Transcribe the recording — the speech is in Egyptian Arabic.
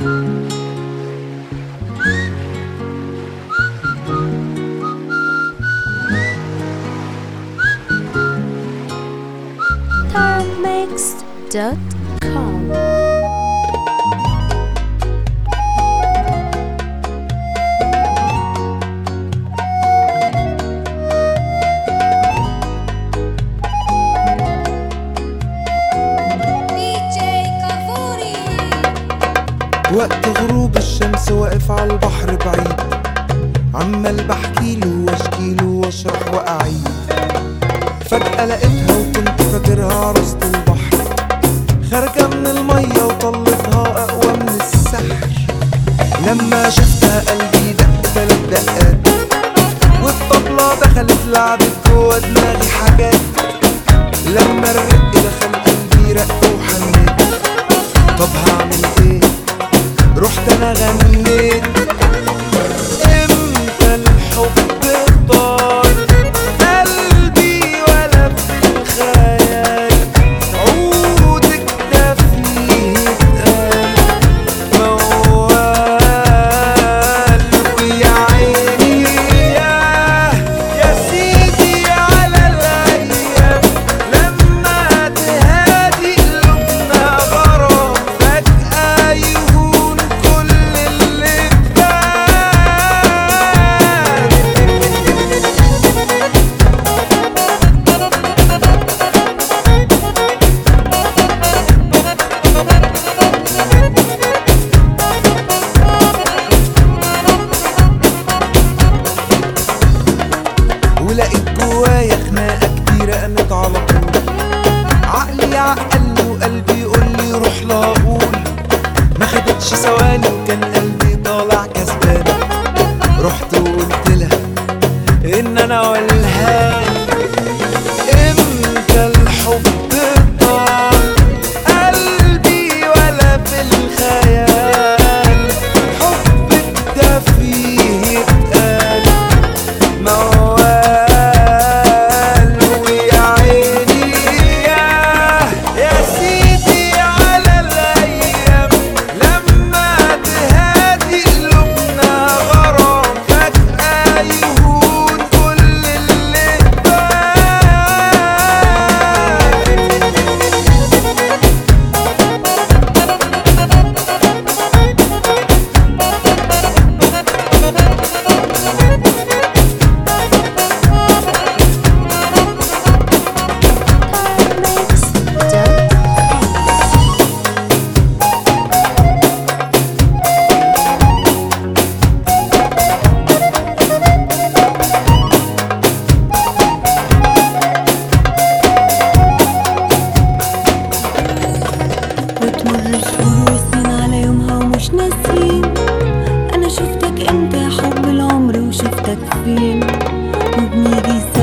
Mixed.com وقت غروب الشمس واقف على البحر بعيد عمال بحكيله واشكيله واشرح واعيد فجأة لقيتها وكنت فاكرها عروسة البحر خارجة من المية وطلتها أقوى من السحر لما شفتها قلبي دق تلات دقات والطبلة دخلت لعبت جوا دماغي حاجات لما الرق دخل قلبي رق وحنيت طب هعمل ايه رحت انا غنيت امتى الحب طار قلبي ولا في الخيال عودك ده فيه اتقال موال ويا عيني ياه يا سيدي على الايام لما تهادي قلوبنا غرام فجأة يهون كل اللي فات ولقيت جوايا خناقة كتيرة قامت على طول عقلي عقلني وقلبي يقول لي روح لا اقول ما خدتش ثواني وكان قلبي طالع كسبان رحت وقلت لها ان انا والهان امتى الحب طال قلبي ولا في الخيال حبك ده فيه اتقال موال ويا عيني ياه يا سيدي على الايام لما تهادي قلوبنا غرام فجأة يهون كل اللي فات Mixed.com وتمر شهور وسنين على يومها ومش ناسين انا شفتك امتى يا حب العمر وشفتك فين وبنيجي